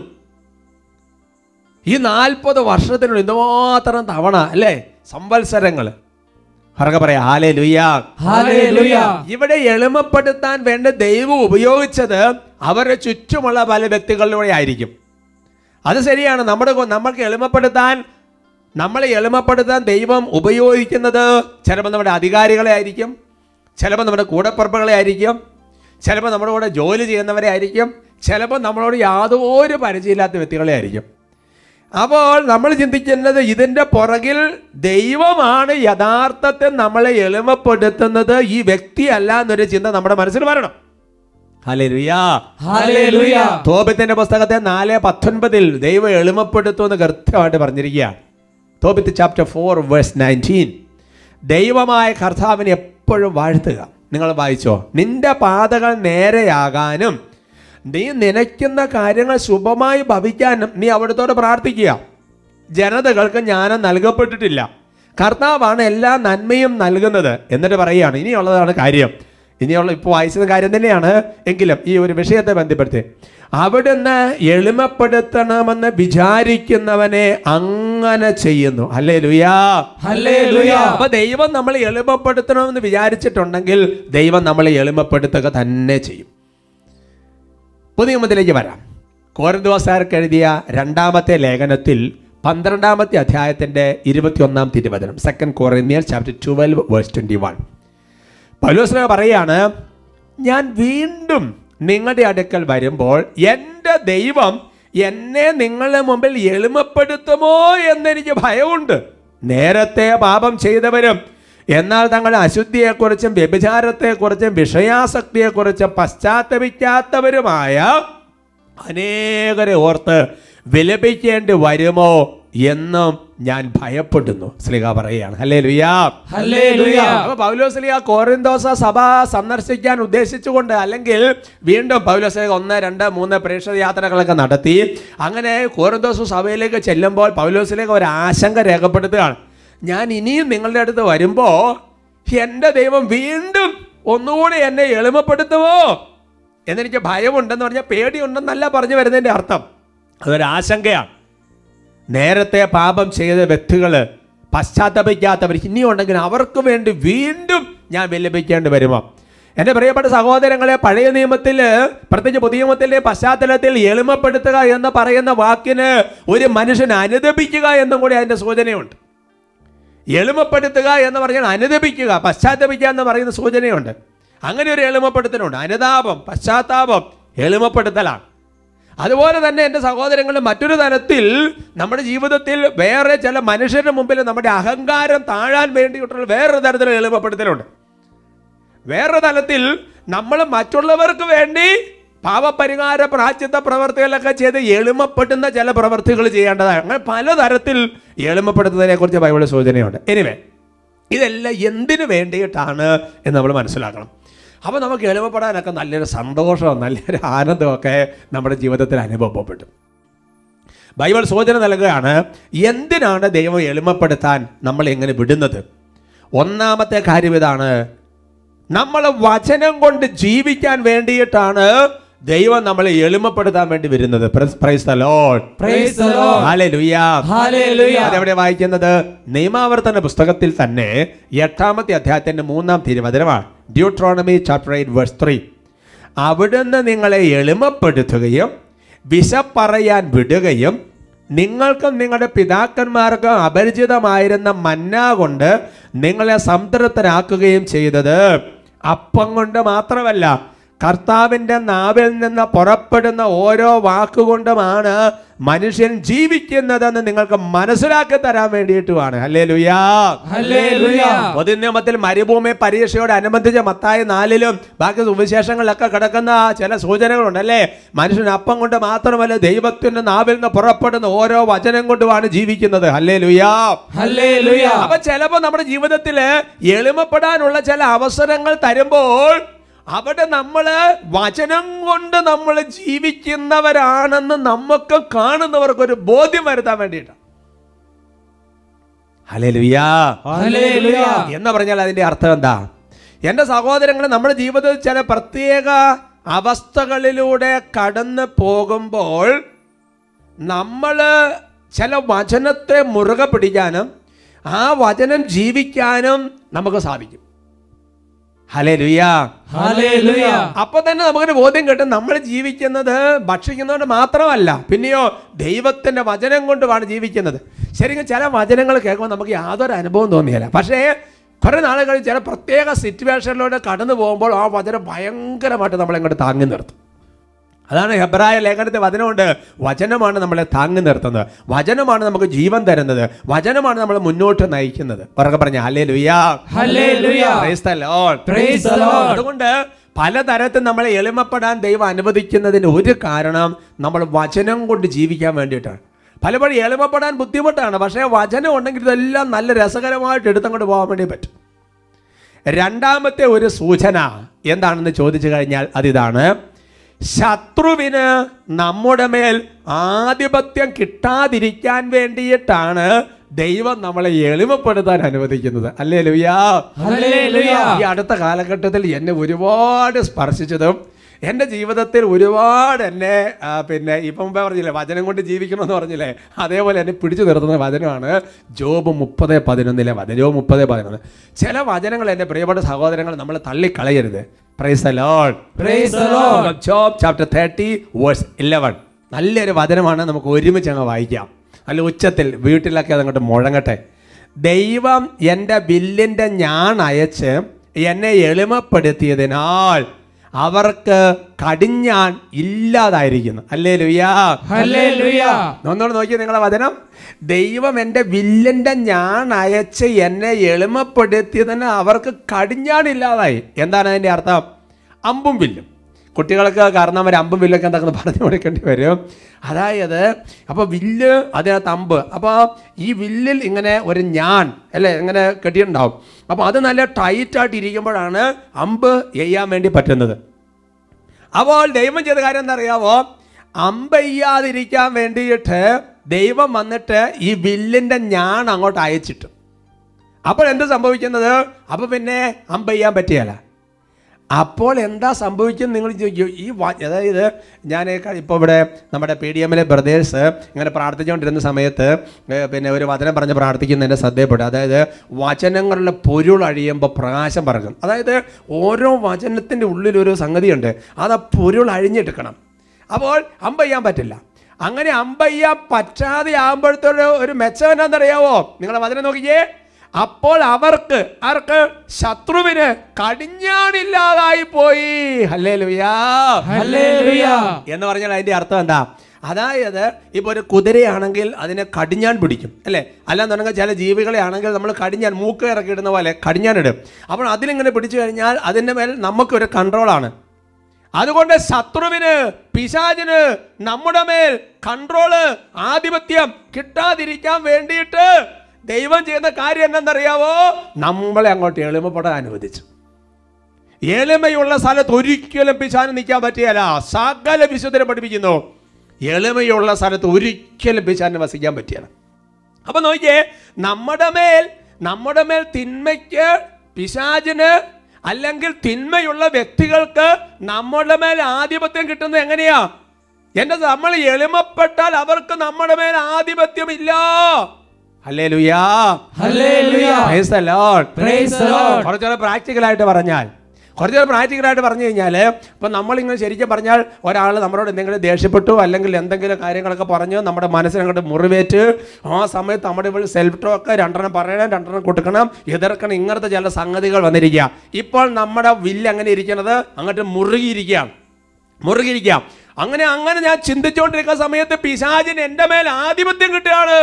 S1: ഈ നാൽപ്പത് വർഷത്തിനുള്ളിൽ എന്തുമാത്രം തവണ അല്ലേ സംവത്സരങ്ങൾ ഹറക പറയാ ഹാലേ ലുയ്യാ
S2: Hallelujah.
S1: ഇവിടെ എളിമപ്പെടുത്താൻ വേണ്ട ദൈവം ഉപയോഗിച്ചത് അവരുടെ ചുറ്റുമുള്ള പല വ്യക്തികളിലൂടെ ആയിരിക്കും അത് ശരിയാണ് നമ്മുടെ കൊ- നമ്മൾക്ക് എളിമപ്പെടുത്താൻ നമ്മളെ എളിമപ്പെടുത്താൻ ദൈവം ഉപയോഗിക്കുന്നത് ചിലപ്പോൾ നമ്മുടെ അധികാരികളെ ആയിരിക്കും ചിലപ്പോൾ നമ്മുടെ കൂടപ്പുറപ്പുകളെ ആയിരിക്കും ചിലപ്പോൾ നമ്മുടെ കൂടെ ജോലി ചെയ്യുന്നവരെ ആയിരിക്കും ചിലപ്പോൾ നമ്മളോട് യാതൊരു പരിചയമില്ലാത്ത വ്യക്തികളെ ആയിരിക്കും അപ്പോൾ നമ്മൾ ചിന്തിക്കുന്നത് ഇതിൻ്റെ പുറകിൽ ദൈവമാണ് യഥാർത്ഥത്തിൽ നമ്മളെ എളിമപ്പെടുത്തുന്നത് ഈ വ്യക്തിയല്ല എന്നൊരു ചിന്ത നമ്മുടെ മനസ്സിൽ വരണം ഹല്ലേലൂയാ
S2: Hallelujah.
S1: തോബിത്തിന്റെ പുസ്തകത്തെ നാല് പത്തൊൻപതിൽ ദൈവം എളിമപ്പെടുത്തുമെന്ന് കൃത്യമായിട്ട് പറഞ്ഞിരിക്കുകയാണ് Tobit chapter four verse nineteen ദൈവമായ കർത്താവിനെ എപ്പോഴും വാഴ്ത്തുക നിങ്ങൾ വായിച്ചോ നിന്റെ പാതകൾ നേരെയാകാനും നീ നനയ്ക്കുന്ന കാര്യങ്ങൾ ശുഭമായി ഭവിക്കാനും നീ അവിടുത്തോട് പ്രാർത്ഥിക്കുക ജനതകൾക്ക് ജ്ഞാനം നൽകപ്പെട്ടിട്ടില്ല കർത്താവാണ് എല്ലാ നന്മയും നൽകുന്നത് എന്നിട്ട് പറയുകയാണ് ഇനിയുള്ളതാണ് കാര്യം ഇനിയുള്ള ഇപ്പോൾ വായിച്ചത് കാര്യം തന്നെയാണ് എങ്കിലും ഈ ഒരു വിഷയത്തെ ബന്ധപ്പെടുത്തി അവിടുന്ന് എളിമപ്പെടുത്തണമെന്ന് വിചാരിക്കുന്നവനെ അങ്ങനെ ചെയ്യുന്നു അല്ലേ ലുയാ
S2: ഹല്ലേലൂയ.
S1: അപ്പൊ ദൈവം നമ്മളെ എളിമപ്പെടുത്തണമെന്ന് വിചാരിച്ചിട്ടുണ്ടെങ്കിൽ ദൈവം നമ്മളെ എളിമപ്പെടുത്തുക തന്നെ ചെയ്യും പുതിയ നിയമത്തിലേക്ക് വരാം കോരദ്വാസാർക്ക് എഴുതിയ രണ്ടാമത്തെ ലേഖനത്തിൽ പന്ത്രണ്ടാമത്തെ അധ്യായത്തിന്റെ ഇരുപത്തിയൊന്നാം തിരുവചനം second Corinthian chapter twelve verse twenty one പൗലോസ്ലഹ പറയാണ് ഞാൻ വീണ്ടും നിങ്ങളുടെ അടുക്കൽ വരുമ്പോൾ എൻ്റെ ദൈവം എന്നെ നിങ്ങളുടെ മുമ്പിൽ എളിമപ്പെടുത്തുമോ എന്നെനിക്ക് ഭയമുണ്ട് നേരത്തെ പാപം ചെയ്തവരും എന്നാൽ തങ്ങളുടെ അശുദ്ധിയെക്കുറിച്ചും വ്യഭിചാരത്തെക്കുറിച്ചും വിഷയാസക്തിയെക്കുറിച്ചും പശ്ചാത്തപിക്കാത്തവരുമായ അനേകരെ ഓർത്ത് വിലപിക്കേണ്ടി വരുമോ എന്നും ഞാൻ ഭയപ്പെടുന്നു സ്ലിഹ പറയുകയാണ് അല്ലേ ലുയാ
S2: ഹല്ലേലൂയ.
S1: അപ്പൊ പൗലോസ്ലിയ കോറിന്തോസ സഭ സന്ദർശിക്കാൻ ഉദ്ദേശിച്ചുകൊണ്ട് അല്ലെങ്കിൽ വീണ്ടും പൗലോസ്ലിയ ഒന്ന് രണ്ട് മൂന്ന് പ്രേക്ഷക യാത്രകളൊക്കെ നടത്തി അങ്ങനെ കോറിന്തോസ് സഭയിലേക്ക് ചെല്ലുമ്പോൾ പൗലോസ്ലിയ ഒരു ആശങ്ക രേഖപ്പെടുത്തുകയാണ് ഞാൻ ഇനിയും നിങ്ങളുടെ അടുത്ത് വരുമ്പോൾ എൻ്റെ ദൈവം വീണ്ടും ഒന്നുകൂടി എന്നെ എളിമപ്പെടുത്തുമോ എന്നെനിക്ക് ഭയമുണ്ടെന്ന് പറഞ്ഞാൽ പേടിയുണ്ടെന്നല്ല പറഞ്ഞു വരുന്നതിൻ്റെ അർത്ഥം അതൊരു ആശങ്കയാണ് നേരത്തെ പാപം ചെയ്ത വ്യക്തികൾ പശ്ചാത്തപിക്കാത്തവർ ഇനിയുണ്ടെങ്കിൽ അവർക്ക് വേണ്ടി വീണ്ടും ഞാൻ വിലപിക്കേണ്ടി വരുമോ എൻ്റെ പ്രിയപ്പെട്ട സഹോദരങ്ങളെ പഴയ നിയമത്തിൽ പ്രത്യേകിച്ച് പുതിയ നിയമത്തിലെ പശ്ചാത്തലത്തിൽ എളിമപ്പെടുത്തുക എന്ന് പറയുന്ന വാക്കിന് ഒരു മനുഷ്യൻ അനുദപിക്കുക എന്നും കൂടി അതിൻ്റെ സൂചനയുണ്ട് എളിമപ്പെടുത്തുക എന്ന് പറഞ്ഞാൽ അനുദപിക്കുക പശ്ചാത്തപിക്കുക എന്ന് പറയുന്ന സൂചനയുണ്ട് അങ്ങനെ ഒരു എളിമപ്പെടുത്തലുണ്ട് അനുതാപം പശ്ചാത്താപം എളിമപ്പെടുത്തലാണ് അതുപോലെ തന്നെ എൻ്റെ സഹോദരങ്ങൾ മറ്റൊരു തലത്തിൽ നമ്മുടെ ജീവിതത്തിൽ വേറെ ചില മനുഷ്യരുടെ മുമ്പിൽ നമ്മുടെ അഹങ്കാരം താഴാൻ വേണ്ടിയിട്ടുള്ള വേറൊരു തരത്തിലുള്ള എളിമപ്പെടുത്തലുണ്ട് വേറൊരു തലത്തിൽ നമ്മൾ മറ്റുള്ളവർക്ക് വേണ്ടി പാപപരിഹാര പ്രാച്യത്ത പ്രവർത്തികളൊക്കെ ചെയ്ത് എളിമപ്പെടുന്ന ചില പ്രവർത്തികൾ ചെയ്യേണ്ടതാണ് അങ്ങനെ പലതരത്തിൽ എളിമപ്പെടുത്തുന്നതിനെ കുറിച്ച് ബൈബിൾ സൂചനയുണ്ട് എനിവേ ഇതെല്ലാം എന്തിനു വേണ്ടിയിട്ടാണ് എന്ന് നമ്മൾ മനസ്സിലാക്കണം അപ്പോൾ നമുക്ക് എളിമപ്പെടാനൊക്കെ നല്ലൊരു സന്തോഷവും നല്ലൊരു ആനന്ദമൊക്കെ നമ്മുടെ ജീവിതത്തിൽ അനുഭവപ്പെട്ടു ബൈബിൾ സൂചന നൽകുകയാണ് എന്തിനാണ് ദൈവം എളിമപ്പെടുത്താൻ നമ്മൾ എങ്ങനെ വിടുന്നത് ഒന്നാമത്തെ കാര്യം ഇതാണ് നമ്മൾ വചനം കൊണ്ട് ജീവിക്കാൻ വേണ്ടിയിട്ടാണ് ദൈവം നമ്മളെ എളിമപ്പെടുത്താൻ വേണ്ടി വരുന്നത് praise the Lord
S2: Praise the Lord.
S1: Hallelujah
S2: hallelujah.
S1: അതെവിടെ വായിക്കുന്നത് നിയമാവർത്തന പുസ്തകത്തിൽ തന്നെ എട്ടാമത്തെ അധ്യായത്തിന്റെ മൂന്നാം തിരുവചനമാണ് Deuteronomy chapter eight verse three അവിടുന്ന് നിങ്ങളെ എളിമപ്പെടുത്തുകയും വിശപ്പറയാൻ വിടുകയും നിങ്ങൾക്കും നിങ്ങളുടെ പിതാക്കന്മാർക്കും അപരിചിതമായിരുന്ന മന്ന കൊണ്ട് നിങ്ങളെ സംതൃപ്തരാക്കുകയും ചെയ്തത് അപ്പം കൊണ്ട് മാത്രമല്ല കർത്താവിൻ്റെ നാവിൽ നിന്ന് പുറപ്പെടുന്ന ഓരോ വാക്കുകൊണ്ടുമാണ് മനുഷ്യൻ ജീവിക്കുന്നതെന്ന് നിങ്ങൾക്ക് മനസ്സിലാക്കി തരാൻ വേണ്ടിയിട്ടുമാണ് അല്ലേ ലുയാ
S2: ഹല്ലേലൂയ.
S1: പൊതുനിയമത്തിൽ മരുഭൂമി പരീക്ഷയോട് അനുബന്ധിച്ച് മത്തായി നാലിലും ബാക്കി സുവിശേഷങ്ങളിലൊക്കെ കിടക്കുന്ന ചില സൂചനകളുണ്ട് അല്ലേ മനുഷ്യൻ അപ്പം കൊണ്ട് മാത്രമല്ല ദൈവത്തിന്റെ നാവിൽ നിന്ന് പുറപ്പെടുന്ന ഓരോ വചനം കൊണ്ടുമാണ് ജീവിക്കുന്നത് അല്ലേ ലുയാ
S2: ഹല്ലേലൂയ.
S1: അപ്പൊ ചിലപ്പോ നമ്മുടെ ജീവിതത്തില് എളിമപ്പെടാനുള്ള ചില അവസരങ്ങൾ തരുമ്പോൾ അവിടെ നമ്മള് വചനം കൊണ്ട് നമ്മൾ ജീവിക്കുന്നവരാണെന്ന് നമുക്ക് കാണുന്നവർക്ക് ഒരു ബോധ്യം വരുത്താൻ വേണ്ടിയിട്ടാണ് ഹല്ലേലൂയാ
S2: ഹല്ലേലൂയ.
S1: എന്ന് പറഞ്ഞാൽ അതിന്റെ അർത്ഥം എന്താ എൻ്റെ സഹോദരങ്ങൾ നമ്മുടെ ജീവിതത്തിൽ ചില പ്രത്യേക അവസ്ഥകളിലൂടെ കടന്നു പോകുമ്പോൾ നമ്മൾ ചില വചനത്തെ മുറുകെ പിടിക്കാനും ആ വചനം ജീവിക്കാനും നമുക്ക് സാധിക്കും ഹലേ ലുയാ
S2: ഹല്ലേലൂയ.
S1: അപ്പൊ തന്നെ നമുക്കൊരു ബോധ്യം കിട്ടും നമ്മൾ ജീവിക്കുന്നത് ഭക്ഷിക്കുന്നതുകൊണ്ട് മാത്രമല്ല പിന്നെയോ ദൈവത്തിന്റെ വചനം കൊണ്ടുമാണ് ജീവിക്കുന്നത് ശരിക്കും ചില വചനങ്ങൾ കേൾക്കുമ്പോൾ നമുക്ക് യാതൊരു അനുഭവം തോന്നിയില്ല പക്ഷേ കുറെ നാളെ കഴിഞ്ഞ് ചില പ്രത്യേക സിറ്റുവേഷനിലൂടെ കടന്നു പോകുമ്പോൾ ആ വചനം ഭയങ്കരമായിട്ട് നമ്മളെ ഇങ്ങോട്ട് താങ്ങി നിർത്തും അതാണ് ഹെബ്രായ ലേഖനത്തിൽ വചനമുണ്ട് വചനമാണ് നമ്മളെ താങ്ങി നിർത്തുന്നത് വചനമാണ് നമുക്ക് ജീവൻ തരുന്നത് വചനമാണ് നമ്മളെ മുന്നോട്ട് നയിക്കുന്നത് ഉറക്കെ പറഞ്ഞ hallelujah
S2: hallelujah.
S1: Praise the Lord.
S2: Praise the Lord.
S1: അതുകൊണ്ട് പലതരത്തിൽ നമ്മളെ എളിമപ്പെടാൻ ദൈവം അനുവദിക്കുന്നതിന് ഒരു കാരണം നമ്മൾ വചനം കൊണ്ട് ജീവിക്കാൻ വേണ്ടിയിട്ടാണ് പലപ്പോഴും എളിമപ്പെടാൻ ബുദ്ധിമുട്ടാണ് പക്ഷേ വചനം ഉണ്ടെങ്കിൽ ഇതെല്ലാം നല്ല രസകരമായിട്ട് എടുത്തങ്ങോട്ട് പോകാൻ വേണ്ടി പറ്റും രണ്ടാമത്തെ ഒരു സൂചന എന്താണെന്ന് ചോദിച്ചു കഴിഞ്ഞാൽ അതിതാണ് ശത്രുവിന് നമ്മുടെ മേൽ ആധിപത്യം കിട്ടാതിരിക്കാൻ വേണ്ടിയിട്ടാണ് ദൈവം നമ്മളെ എളിമപ്പെടുത്താൻ അനുവദിക്കുന്നത് അല്ലേ ലുയാ
S2: ഹല്ലേലൂയ.
S1: ഈ അടുത്ത കാലഘട്ടത്തിൽ എന്നെ ഒരുപാട് സ്പർശിച്ചതും എൻ്റെ ജീവിതത്തിൽ ഒരുപാട് എന്നെ ആ, പിന്നെ ഇപ്പം മുമ്പേ പറഞ്ഞില്ലേ വചനം കൊണ്ട് ജീവിക്കണമെന്ന് പറഞ്ഞില്ലേ അതേപോലെ എന്നെ പിടിച്ചു നിർത്തുന്ന വചനമാണ് ജോബ് മുപ്പത് പതിനൊന്നിലെ വചനം ജോബ് മുപ്പത് പതിനൊന്ന് ചില വചനങ്ങൾ എൻ്റെ പ്രിയപ്പെട്ട സഹോദരങ്ങൾ നമ്മൾ തള്ളിക്കളയരുത് praise the Lord
S2: Praise the Lord.
S1: Job chapter thirty verse eleven നല്ലൊരു വചനമാണ് നമുക്ക് ഒരുമിച്ച് അങ്ങ് വായിക്കാം നല്ല ഉച്ചത്തിൽ വീട്ടിലൊക്കെ അതങ്ങോട്ട് മുഴങ്ങട്ടെ ദൈവം എൻ്റെ ബില്ലിൻ്റെ ഞാൻ അയച്ച് എന്നെ എളിമപ്പെടുത്തിയതിനാൽ അവർക്ക് കടിഞ്ഞാൻ ഇല്ലാതായിരിക്കുന്നു അല്ലേ ലുയാ
S2: ഹല്ലേലൂയ.
S1: ഒന്നുകൂടെ നോക്കിയേ നിങ്ങളെ വചനം ദൈവം എൻ്റെ വില്ലൻ്റെ ഞാൻ അയച്ച് എന്നെ എളിമപ്പെടുത്തിയതിന് അവർക്ക് കടിഞ്ഞാണില്ലാതായി എന്താണ് അതിൻ്റെ അർത്ഥം അമ്പും വില്ലും കുട്ടികൾക്ക് കാരണം അവർ അമ്പും വില്ലൊക്കെ എന്തൊക്കെ പറഞ്ഞു കൊടുക്കേണ്ടി വരും അതായത് അപ്പോൾ വില്ല് അതിനകത്ത് അമ്പ് അപ്പോൾ ഈ വില്ലിൽ ഇങ്ങനെ ഒരു ഞാൻ അല്ലേ ഇങ്ങനെ കെട്ടിയിട്ടുണ്ടാവും അപ്പോൾ അത് നല്ല ടൈറ്റായിട്ട് ഇരിക്കുമ്പോഴാണ് അമ്പ് എയ്യാൻ വേണ്ടി പറ്റുന്നത് അപ്പോൾ ദൈവം ചെയ്ത കാര്യം എന്താ അറിയാവോ അമ്പയ്യാതിരിക്കാൻ വേണ്ടിയിട്ട് ദൈവം വന്നിട്ട് ഈ വില്ലിൻ്റെ ഞാൻ അങ്ങോട്ട് അയച്ചിട്ടു അപ്പോൾ എന്ത് സംഭവിക്കുന്നത് അപ്പോൾ പിന്നെ അമ്പയ്യാൻ പറ്റിയല്ല അപ്പോൾ എന്താ സംഭവിക്കുന്നത് നിങ്ങൾ ചോദിക്കും ഈ വ- അതായത് ഞാൻ ഇപ്പോൾ ഇവിടെ നമ്മുടെ പി ഡി എമ്മിലെ ബ്രദേഴ്സ് ഇങ്ങനെ പ്രാർത്ഥിച്ചുകൊണ്ടിരുന്ന സമയത്ത് ഏ, പിന്നെ ഒരു വചനം പറഞ്ഞ് പ്രാർത്ഥിക്കുന്നതിൻ്റെ ശ്രദ്ധയപ്പെട്ടു അതായത് വചനങ്ങളുടെ പൊരുൾ അഴിയുമ്പോൾ പ്രകാശം പറക്കും അതായത് ഓരോ വചനത്തിൻ്റെ ഉള്ളിലൊരു സംഗതിയുണ്ട് അത് ആ പൊരുൾ അഴിഞ്ഞെടുക്കണം അപ്പോൾ അമ്പയ്യാൻ പറ്റില്ല അങ്ങനെ അമ്പയ്യാൻ പറ്റാതെ ആകുമ്പോഴത്തെ ഒരു മെച്ചം എന്താണെന്നറിയാവോ നിങ്ങളെ വചനം നോക്കിയേ അപ്പോൾ അവർക്ക് ആർക്ക് ശത്രുവിന് കടിഞ്ഞാണില്ലാതായി പോയി ഹല്ലേ
S2: ഹല്ലേലൂയ.
S1: എന്ന് പറഞ്ഞാൽ അതിന്റെ അർത്ഥം എന്താ അതായത് ഇപ്പോൾ ഒരു കുതിരയാണെങ്കിൽ അതിനെ കടിഞ്ഞാൻ പിടിക്കും അല്ലേ അല്ലാന്നുണ്ടെങ്കിൽ ചില ജീവികളെ ആണെങ്കിൽ നമ്മൾ കടിഞ്ഞാൻ മൂക്ക് ഇറക്കി ഇടുന്ന പോലെ കടിഞ്ഞാൻ ഇടും അപ്പോൾ അതിലിങ്ങനെ പിടിച്ചു കഴിഞ്ഞാൽ അതിൻ്റെ മേൽ നമുക്കൊരു കൺട്രോളാണ് അതുകൊണ്ട് ശത്രുവിന് പിശാചിന് നമ്മുടെ മേൽ കൺട്രോള് ആധിപത്യം കിട്ടാതിരിക്കാൻ വേണ്ടിയിട്ട് ദൈവം ചെയ്യുന്ന കാര്യം എന്തെന്നറിയാവോ നമ്മളെ അങ്ങോട്ട് എളിമപ്പെടാൻ അനുവദിച്ചു എളിമയുള്ള സ്ഥലത്ത് ഒരിക്കലും പിശാന് നിൽക്കാൻ പറ്റിയല്ല സകല വിശുദ്ധരെ പഠിപ്പിക്കുന്നു എളിമയുള്ള സ്ഥലത്ത് ഒരിക്കലും പിശാന് വസിക്കാൻ പറ്റിയല്ല അപ്പൊ നോക്കിയേ നമ്മുടെ മേൽ നമ്മുടെ മേൽ തിന്മയ്ക്ക് പിശാചിന് അല്ലെങ്കിൽ തിന്മയുള്ള വ്യക്തികൾക്ക് നമ്മുടെ മേൽ ആധിപത്യം കിട്ടുന്നത് എങ്ങനെയാ എന്റെ നമ്മൾ എളിമപ്പെട്ടാൽ അവർക്ക് നമ്മുടെ മേൽ ആധിപത്യമില്ല hallelujah
S2: hallelujah.
S1: Praise the Lord.
S2: Praise the Lord.
S1: കുറച്ചുകൂടെ പ്രാക്ടിക്കലായിട്ട് പറഞ്ഞാൽ കുറച്ചുകൂടെ പ്രാക്ടിക്കലായിട്ട് പറഞ്ഞു കഴിഞ്ഞാൽ ഇപ്പം നമ്മളിങ്ങനെ ശരിക്കും പറഞ്ഞാൽ ഒരാൾ നമ്മളോട് എന്തെങ്കിലും ദേഷ്യപ്പെട്ടു അല്ലെങ്കിൽ എന്തെങ്കിലും കാര്യങ്ങളൊക്കെ പറഞ്ഞു നമ്മുടെ മനസ്സിനങ്ങോട്ട് മുറിവേറ്റ് ആ സമയത്ത് നമ്മുടെ ഇവിടെ സെൽഫ് ടോക്ക് രണ്ടെണ്ണം പറയണം രണ്ടെണ്ണം കൊടുക്കണം എതിർക്കണം ഇങ്ങനത്തെ ചില സംഗതികൾ വന്നിരിക്കുക ഇപ്പോൾ നമ്മുടെ വില്ല് അങ്ങനെ ഇരിക്കുന്നത് അങ്ങോട്ട് മുറുകിയിരിക്കുകയാണ് മുറുകിയിരിക്കാം അങ്ങനെ അങ്ങനെ ഞാൻ ചിന്തിച്ചുകൊണ്ടിരിക്കുന്ന സമയത്ത് പിശാചിന് എൻ്റെ മേൽ ആധിപത്യം കിട്ടുകയാണ്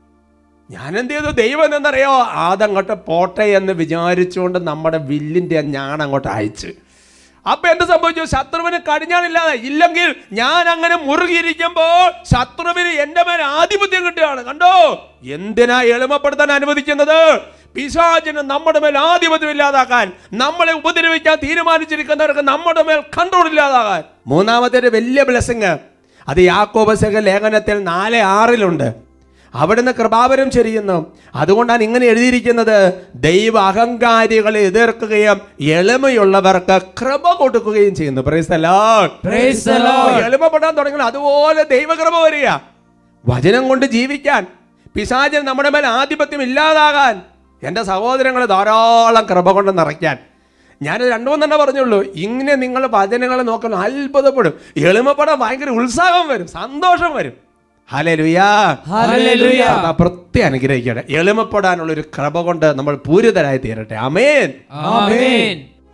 S1: ഞാൻ എന്ത് ചെയ്തു ദൈവം എന്നറിയോ അതങ്ങോട്ട് പോട്ടെ എന്ന് വിചാരിച്ചുകൊണ്ട് നമ്മുടെ വില്ലിന്റെ ഞാൻ അങ്ങോട്ട് അയച്ച് അപ്പൊ എന്ത് സംഭവിച്ചു ശത്രുവിന് കടിഞ്ഞാണില്ലാതെ ഇല്ലെങ്കിൽ ഞാൻ അങ്ങനെ മുറുകിയിരിക്കുമ്പോൾ ശത്രുവിന് എന്റെ മേൽ ആധിപത്യം കിട്ടുകയാണ് കണ്ടോ എന്തിനാ എളിമപ്പെടുത്താൻ അനുവദിക്കുന്നത് പിശാചിന് നമ്മുടെ മേൽ ആധിപത്യം ഇല്ലാതാക്കാൻ നമ്മളെ ഉപദ്രവിക്കാൻ തീരുമാനിച്ചിരിക്കുന്നവർക്ക് നമ്മുടെ മേൽ കൺട്രോൾ ഇല്ലാതാകാൻ മൂന്നാമത്തെ ഒരു വലിയ ബ്ലെസ്സിങ് അത് യാക്കോബസക ലേഖനത്തിൽ നാല് ആറിലുണ്ട് അവിടുന്ന് കൃപാവരം ചൊരിയുന്നു അതുകൊണ്ടാണ് ഇങ്ങനെ എഴുതിയിരിക്കുന്നത് ദൈവ അഹങ്കാരികളെ എതിർക്കുകയും എളിമയുള്ളവർക്ക് കൃപ കൊടുക്കുകയും ചെയ്യുന്നു Praise the Lord.
S2: Praise the Lord.
S1: എളിമപ്പെടാൻ തുടങ്ങി അതുപോലെ ദൈവകൃപ വരിക വചനം കൊണ്ട് ജീവിക്കാൻ പിശാചൻ നമ്മുടെ മേൽ ആധിപത്യം ഇല്ലാതാകാൻ എൻ്റെ സഹോദരങ്ങളെ ധാരാളം കൃപ കൊണ്ട് നിറയ്ക്കാൻ ഞാൻ രണ്ടു മൂന്നെണ്ണം പറഞ്ഞുള്ളൂ ഇങ്ങനെ നിങ്ങൾ വചനങ്ങളെ നോക്കണം അത്ഭുതപ്പെടും എളിമപ്പെടാൻ ഭയങ്കര ഉത്സാഹം വരും സന്തോഷം വരും ഹല്ലേലൂയാ
S2: ഹല്ലേലൂയ.
S1: കർത്താവ് പ്രത്യേകം അനുഗ്രഹിക്കട്ടെ എളിമപ്പെടാനുള്ള ഒരു കൃപ കൊണ്ട് നമ്മൾ പൂരിതരായി തീരട്ടെ അമേൻ
S2: ആമേൻ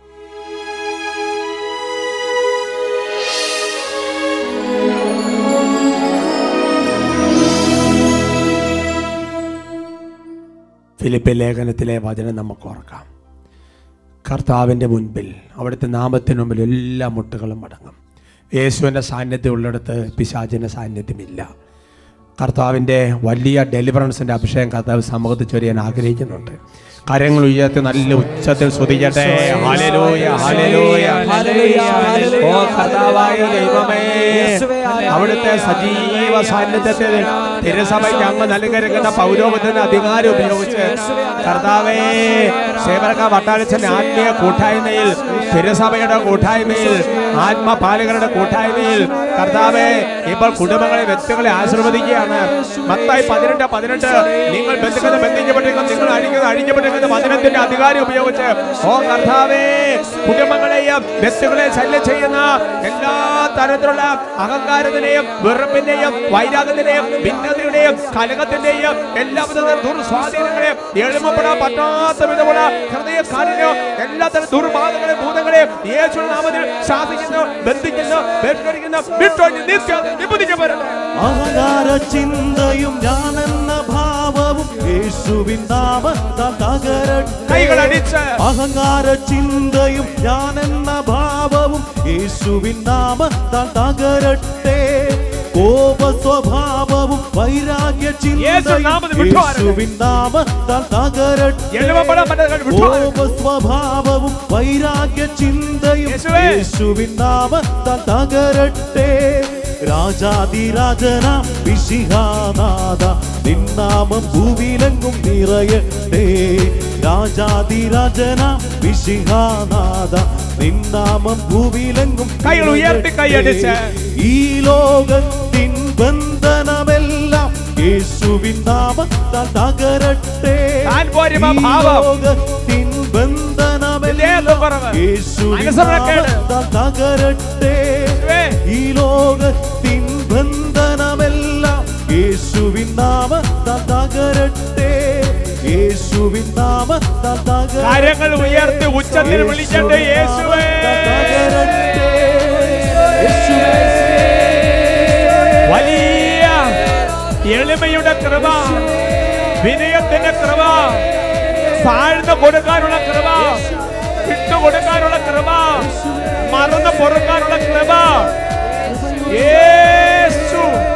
S1: ഫിലിപ്പ് ലേഖനത്തിലെ വചനം നമുക്ക് ഓർക്കാം കർത്താവിൻ്റെ മുൻപിൽ അവിടുത്തെ നാമത്തിന് മുമ്പിൽ എല്ലാ മുട്ടുകളും മടങ്ങും യേശുവിൻ്റെ സാന്നിധ്യം ഉള്ളിടത്ത് പിശാചിൻ്റെ സാന്നിധ്യമില്ല കർത്താവിൻ്റെ വലിയ ഡെലിവറൻസിൻ്റെ അഭിഷേകം കർത്താവ് സമൂഹത്തിൽ ചൊരിയാൻ ആഗ്രഹിക്കുന്നുണ്ട് കരങ്ങൾ ഉയർത്തി നല്ല ഉച്ചത്തിൽ സ്തുതിക്കട്ടെ ഹല്ലേലൂയ ഹല്ലേലൂയ
S2: ഹല്ലേലൂയ, ഹല്ലേലൂയ.
S1: ഓ കർത്താവായ ദൈവമേ അവിടുത്തെ സജീവ സാന്നിധ്യത്തിൽ തിരുസഭയ്ക്ക് അങ്ങ് നൽകിയിരിക്കുന്ന പൗരോഗത്തിന്റെ അധികാരം ഉപയോഗിച്ച് കർത്താവേ സേവനക വട്ടാളിച്ചന്റെ ആത്മീയ കൂട്ടായ്മയിൽ തിരുസഭയുടെ കൂട്ടായ്മയിൽ ആത്മപാലകരുടെ കൂട്ടായ്മയിൽ കർത്താവെ ഇപ്പോൾ കുടുംബങ്ങളെ വ്യക്തികളെ ആശീർവദിക്കുകയാണ് മത്തായി പതിനെട്ട് പതിനെട്ട് നിങ്ങൾ ബന്ധുക്കളെ ബന്ധിക്കപ്പെട്ടിരിക്കുന്നു നിങ്ങൾ അഴിക്കുന്നത് അഴിക്കപ്പെട്ടിരിക്കുന്ന വചനത്തിന്റെ അധികാരം ഉപയോഗിച്ച് ഓ കർത്താവേ കുടുംബങ്ങളെയും വ്യക്തികളെ ശല്യം ചെയ്യുന്ന എല്ലാ തരത്തിലുള്ള അഹങ്കാരത്തിന്റെയും വെറുപ്പിന്റെയും വൈരാഗ്യത്തിന്റെയും ഭിന്നതയുടെയും കലകത്തിന്റെയും എല്ലാവിധ ദുർസ്വാധീനങ്ങളെയും എളുപ്പപ്പെടാൻ പറ്റാത്ത വിധമുള്ള ഹൃദയ കാരുണ്യം എല്ലാത്തരം ദുർബാധങ്ങളെ ഭൂതങ്ങളെ യേശു നാമത്തിൽ ശാസിക്കുന്നു ബന്ധിക്കുന്നു വേട്ടടിക്കുന്നു വിട്ടൊഴിഞ്ഞ് നിത്യം നിബന്ധിക്കപ്പെടണം
S5: അഹങ്കാര ചിന്തയും ഞാനെന്ന ഭാവവും യേശുവിൻ നാമത്താൽ തകരട്ടെ
S1: കൈകളടിച്ച്
S5: അഹങ്കാര ചിന്തയും ഞാനെന്ന ഭാവവും യേശുവിൻ നാമത്താൽ തകരട്ടെ കോപ സ്വഭാവവും വൈരാഗ്യ
S1: യേശു
S5: ചിന്തയും
S1: നാമത്തിൽ വിട്ടുമാറട്ടെ.
S5: യേശുവിൻ നാമത്താൽ തകരട്ടെ
S1: എളുപ്പപ്പെടാൻ പറ്റാത്ത വിട്ടുമാറട്ടെ.
S5: കോപ സ്വഭാവവും വൈരാഗ്യ ചിന്തയും
S1: യേശുവേ.
S5: യേശുവിൻ നാമത്താൽ തകരട്ടെ രാജാതിരാജനാം വിശിഹാനാഥ നിന്നാമം ഭൂവിലെങ്ങും നിറയട്ടെ രാജാതിരാജനാം വിശിഹാനാഥ നിന്നാമം ഭൂവിലെങ്ങും
S1: കൈകൾ ഉയർത്തി കൈയടിച്ച്.
S5: ഈ ലോകത്തിൻ ബന്ധനമെല്ലാം യേശുവിൻ നാമത്താൽ തകരട്ടെ
S1: താൻപോരിമ
S5: ഈ
S1: ഭാവം.
S5: ലോകത്തിൻ ബന്ധനമെല്ലാം
S1: വിധേയത്വം കുറവ്.
S5: യേശുവിൻ
S1: അനുസരണക്കേട്.
S5: നാമത്താൽ തകരട്ടെ
S1: യേശുവേ.
S5: ഈ ലോകത്തിൻ ബന്ധനമെല്ലാം യേശുവിൻ നാമത്താൽ തകരട്ടെ യേശുവിൻ നാമത്താൽ തകരട്ടെ
S1: കരങ്ങൾ ഉയർത്തി ഉച്ചത്തിൽ വിളിക്കട്ടെ യേശുവേ
S5: തകരട്ടെ യേശുവേ
S1: വലിയ എളിമയുടെ കൃപ വിനയത്തിന്റെ കൃപ താഴ്ന്നു കൊടുക്കാനുള്ള കൃപ വിട്ടുകൊടുക്കാനുള്ള കൃപ മറന്നു പൊറുക്കാനുള്ള കൃപ യേശു